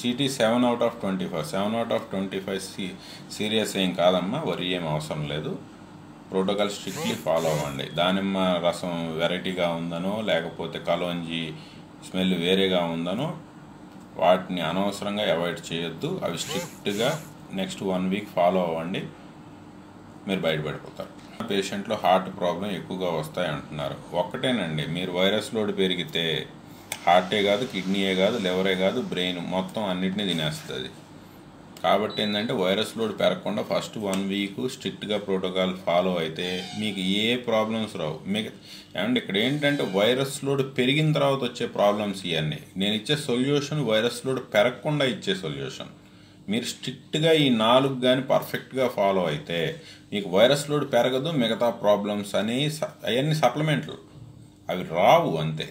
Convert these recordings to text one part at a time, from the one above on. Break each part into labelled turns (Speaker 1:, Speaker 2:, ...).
Speaker 1: city seven out of twenty five seven out of twenty five సీ serious ఏం కాదమ్మా వరి ఏం అవసరం లేదు ప్రోటోకాల్ స్ట్రిక్ట్లీ ఫాలో అవ్వండి దానిమ్మ రసం వెరైటీగా ఉందనో లేకపోతే కలోంజి స్మెల్ వేరేగా ఉందనో వాటిని అనవసరంగా అవాయిడ్ చేయొద్దు అవి స్ట్రిక్ట్గా నెక్స్ట్ వన్ వీక్ ఫాలో అవ్వండి మీరు బయటపడిపోతారు పేషెంట్లో హార్ట్ ప్రాబ్లం ఎక్కువగా వస్తాయి అంటున్నారు ఒక్కటేనండి మీరు వైరస్ లోడ్ పెరిగితే హార్టే కాదు కిడ్నీయే కాదు లివరే కాదు బ్రెయిన్ మొత్తం అన్నిటినీ తినేస్తుంది కాబట్టి ఏంటంటే వైరస్ లోడ్ పెరగకుండా ఫస్ట్ వన్ వీక్ స్ట్రిక్ట్గా ప్రోటోకాల్ ఫాలో అయితే మీకు ఏ ప్రాబ్లమ్స్ రావు మీకు ఏమంటే ఇక్కడ ఏంటంటే వైరస్ లోడ్ పెరిగిన తర్వాత వచ్చే ప్రాబ్లమ్స్ ఇవన్నీ నేను ఇచ్చే సొల్యూషన్ వైరస్ లోడ్ పెరగకుండా ఇచ్చే సొల్యూషన్ మీరు స్ట్రిక్ట్గా ఈ నాలుగు కానీ పర్ఫెక్ట్గా ఫాలో అయితే మీకు వైరస్ లోడ్ పెరగదు మిగతా ప్రాబ్లమ్స్ అని అవన్నీ సప్లిమెంట్లు అవి రావు అంతే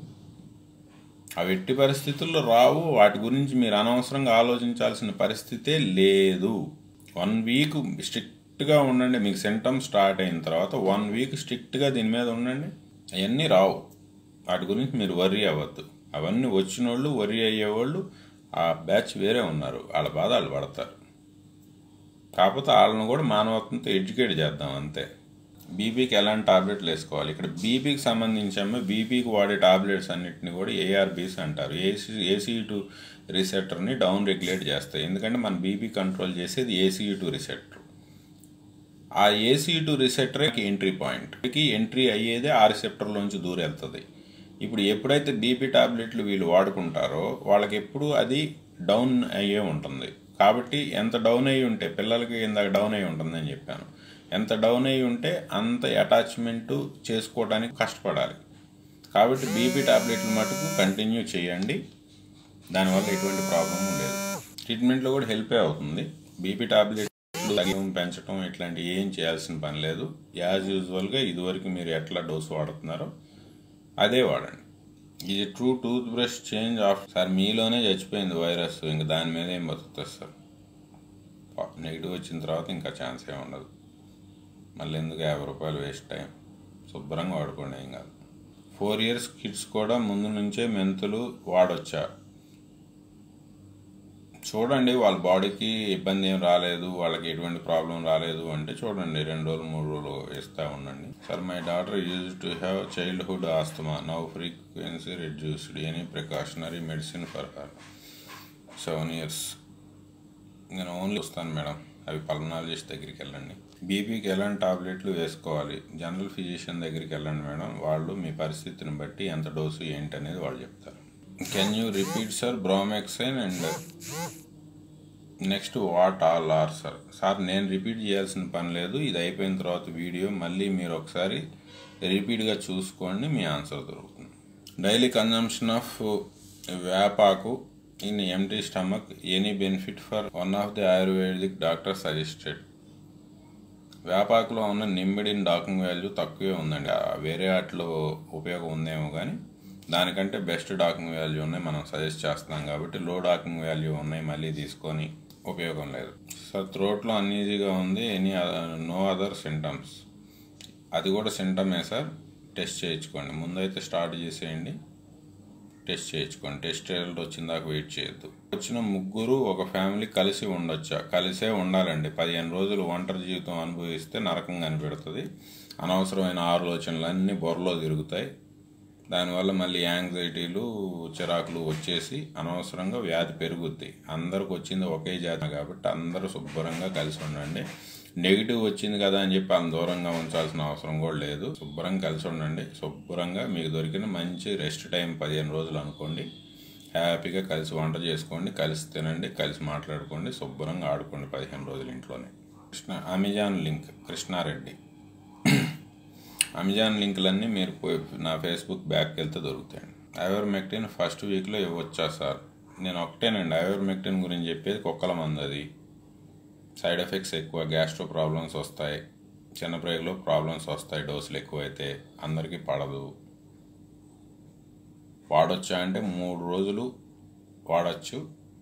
Speaker 1: అవి ఎట్టి పరిస్థితుల్లో రావు వాటి గురించి మీరు అనవసరంగా ఆలోచించాల్సిన పరిస్థితే లేదు వన్ వీక్ స్ట్రిక్ట్గా ఉండండి మీకు సిమ్టమ్స్ స్టార్ట్ అయిన తర్వాత వన్ వీక్ స్ట్రిక్ట్గా దీని మీద ఉండండి అవన్నీ రావు వాటి గురించి మీరు వర్రీ అవ్వద్దు అవన్నీ వచ్చిన వాళ్ళు వర్రీ అయ్యేవాళ్ళు ఆ బ్యాచ్ వేరే ఉన్నారు వాళ్ళ బాధ వాళ్ళు పడతారు కాకపోతే వాళ్ళని కూడా మానవత్వంతో ఎడ్యుకేట్ చేద్దాం అంతే బీపీకి ఎలాంటి టాబ్లెట్లు వేసుకోవాలి ఇక్కడ బీపీకి సంబంధించి బీపీకి వాడే టాబ్లెట్స్ అన్నిటిని కూడా ఏఆర్బీస్ అంటారు ఏసీ ఏసీ టూ రిసెప్టర్ని డౌన్ రెగ్యులేట్ చేస్తాయి ఎందుకంటే మన బీపీ కంట్రోల్ చేసేది ఏసీ టూ రిసెప్టర్ ఆ ఏసీ టూ రిసెప్టర్కి ఎంట్రీ పాయింట్కి ఎంట్రీ అయ్యేదే ఆ రిసెప్టర్లోంచి దూరం వెళ్తుంది ఇప్పుడు ఎప్పుడైతే బీపీ టాబ్లెట్లు వీళ్ళు వాడుకుంటారో వాళ్ళకి ఎప్పుడు అది డౌన్ అయ్యే ఉంటుంది కాబట్టి ఎంత డౌన్ అయ్యి ఉంటే పిల్లలకి ఇందాక డౌన్ అయ్యి ఉంటుందని చెప్పాను ఎంత డౌన్ అయ్యి ఉంటే అంత అటాచ్మెంట్ చేసుకోవడానికి కష్టపడాలి కాబట్టి బీపీ టాబ్లెట్లు మటుకు కంటిన్యూ చేయండి దానివల్ల ఎటువంటి ప్రాబ్లం లేదు ట్రీట్మెంట్లో కూడా హెల్పే అవుతుంది బీపీ టాబ్లెట్లు తగ్గడం పెంచడం ఇట్లాంటివి ఏం చేయాల్సిన పని లేదు యాజ్ యూజువల్గా ఇదివరకు మీరు ఎట్లా డోసు వాడుతున్నారో అదే వాడండి ఇది true tooth brush change of sir మీలోనే చచ్చిపోయింది వైరస్ ఇంకా దాని మీద ఏం బతుకుతుంది సార్ నెగిటివ్ వచ్చిన తర్వాత ఇంకా ఛాన్స్ ఏమి ఉండదు మళ్ళీ ఎందుకు యాభై రూపాయలు వేస్ట్ టైం శుభ్రంగా వాడుకోండి ఏం కాదు ఫోర్ ఇయర్స్ కిడ్స్ కూడా ముందు నుంచే మెంతులు వాడొచ్చా చూడండి వాళ్ళ బాడీకి ఇబ్బంది ఏం రాలేదు వాళ్ళకి ఎటువంటి ప్రాబ్లం రాలేదు అంటే చూడండి రెండు రోజులు మూడు రోజులు వేస్తూ ఉండండి sir my daughter used to have childhood asthma now frequency reduced any precautionary medicine for her seven years నేను ఓన్లీ వస్తాను మేడం అవి పల్నాలజిస్ట్ దగ్గరికి వెళ్ళండి బీపీకి ఎలాంటి టాబ్లెట్లు వేసుకోవాలి జనరల్ ఫిజిషియన్ దగ్గరికి వెళ్ళండి మేడం వాళ్ళు మీ పరిస్థితిని బట్టి ఎంత డోసు ఏంటి అనేది వాళ్ళు చెప్తారు can you repeat sir bromhexine and next what all are sir sir నేను రిపీట్ చేయాల్సిన పని లేదు ఇది అయిపోయిన తర్వాత వీడియో మళ్ళీ మీరు ఒకసారి రిపీట్గా చూసుకోండి మీ ఆన్సర్ దొరుకుతుంది daily consumption of vepaku in empty stomach any benefit for one of the ayurvedic doctor suggested వేపాకులో ఉన్న నిమ్మిడిన్ డాకింగ్ వాల్యూ తక్కువే ఉందండి ఆ వేరే వాటిలో ఉపయోగం ఉందేమో కానీ దానికంటే బెస్ట్ డాకింగ్ వాల్యూ ఉన్నాయి మనం సజెస్ట్ చేస్తున్నాం కాబట్టి లో డాకింగ్ వాల్యూ ఉన్నాయి మళ్ళీ తీసుకొని ఉపయోగం లేదు సార్ థ్రోట్లో అన్ఈజీగా ఉంది ఎనీ నో అదర్ సింటమ్స్ అది కూడా సింటమే సార్ టెస్ట్ చేయించుకోండి ముందైతే స్టార్ట్ చేసేయండి టెస్ట్ చేయించుకోండి టెస్ట్ రిజల్ట్ వచ్చిన దాకా వెయిట్ చేయొద్దు వచ్చిన ముగ్గురు ఒక ఫ్యామిలీ కలిసి ఉండొచ్చా కలిసే ఉండాలండి పదిహేను రోజులు ఒంటరి జీవితం అనుభవిస్తే నరకం కనిపెడుతుంది అనవసరమైన ఆలోచనలు అన్నీ బొరలో తిరుగుతాయి దానివల్ల మళ్ళీ యాంగ్జైటీలు చిరాకులు వచ్చేసి అనవసరంగా వ్యాధి పెరుగుద్ది అందరికి వచ్చింది ఒకే జాతి కాబట్టి అందరూ శుభ్రంగా కలిసి ఉండండి నెగిటివ్ వచ్చింది కదా అని చెప్పి అంత దూరంగా ఉంచాల్సిన అవసరం కూడా లేదు శుభ్రంగా కలిసి ఉండండి శుభ్రంగా మీకు దొరికిన మంచి రెస్ట్ టైం పదిహేను రోజులు అనుకోండి హ్యాపీగా కలిసి వంట చేసుకోండి కలిసి తినండి కలిసి మాట్లాడుకోండి శుభ్రంగా ఆడుకోండి పదిహేను రోజులు ఇంట్లోనే Krishna Amazon link Krishna Reddy Amazon లింకులన్నీ మీరు పోయి నా ఫేస్బుక్ బ్యాక్కి వెళ్తే దొరుకుతాయండి ఐవర్మెక్టిన్ ఫస్ట్ వీక్లో ఇవ్వచ్చా సార్ నేను ఒకటేనండి ఐవర్మెక్టిన్ గురించి చెప్పేది కుక్కల మంది అది సైడ్ ఎఫెక్ట్స్ ఎక్కువ గ్యాస్ట్రో ప్రాబ్లమ్స్ వస్తాయి చిన్న బ్రేక్లో ప్రాబ్లమ్స్ వస్తాయి డోసులు ఎక్కువైతే అందరికీ పడదు వాడొచ్చా అంటే మూడు రోజులు వాడచ్చు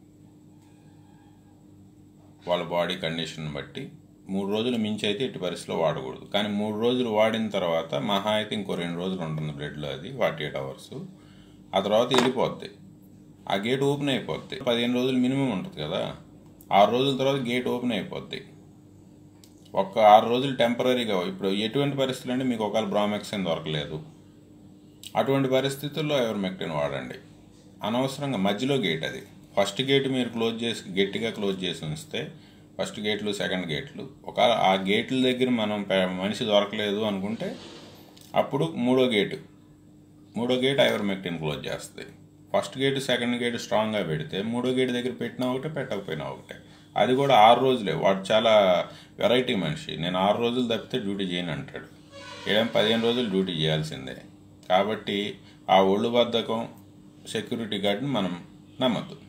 Speaker 1: వాళ్ళ బాడీ కండిషన్ బట్టి మూడు రోజులు మించి అయితే ఎట్టి పరిస్థితిలో వాడకూడదు కానీ మూడు రోజులు వాడిన తర్వాత మహా అయితే ఇంకో రెండు రోజులు ఉంటుంది బ్లడ్లో అది ఫార్టీ ఎయిట్ అవర్స్ ఆ తర్వాత వెళ్ళిపోద్ది ఆ గేట్ ఓపెన్ అయిపోద్ది పదిహేను రోజులు మినిమం ఉంటుంది కదా ఆరు రోజుల తర్వాత గేట్ ఓపెన్ అయిపోద్ది ఒక్క ఆరు రోజులు టెంపరీగా ఇప్పుడు ఎటువంటి పరిస్థితులు అంటే మీకు ఒకవేళ బ్రామెక్సిన్ దొరకలేదు అటువంటి పరిస్థితుల్లో ఎవరిమెక్టిన్ వాడండి అనవసరంగా మధ్యలో గేట్ అది ఫస్ట్ గేట్ మీరు క్లోజ్ చేసి గట్టిగా క్లోజ్ చేసి ఉంచితే ఫస్ట్ గేట్లు సెకండ్ గేట్లు ఒక ఆ గేట్ల దగ్గర మనం పె- మనిషి దొరకలేదు అనుకుంటే అప్పుడు మూడో గేటు మూడో గేట్ ఐవర్మెక్టిన్ క్లోజ్ చేస్తుంది ఫస్ట్ గేట్ సెకండ్ గేట్ స్ట్రాంగ్గా పెడితే మూడో గేట్ దగ్గర పెట్టినా ఒకటే పెట్టకపోయినా ఒకటే అది కూడా ఆరు రోజులే వాడు చాలా వెరైటీ మనిషి నేను ఆరు రోజులు తప్పితే డ్యూటీ చేయను అంటాడు ఏం పదిహేను రోజులు డ్యూటీ చేయాల్సిందే కాబట్టి ఆ ఒళ్ళు బద్ధకం సెక్యూరిటీ గార్డ్ని మనం నమ్మద్దు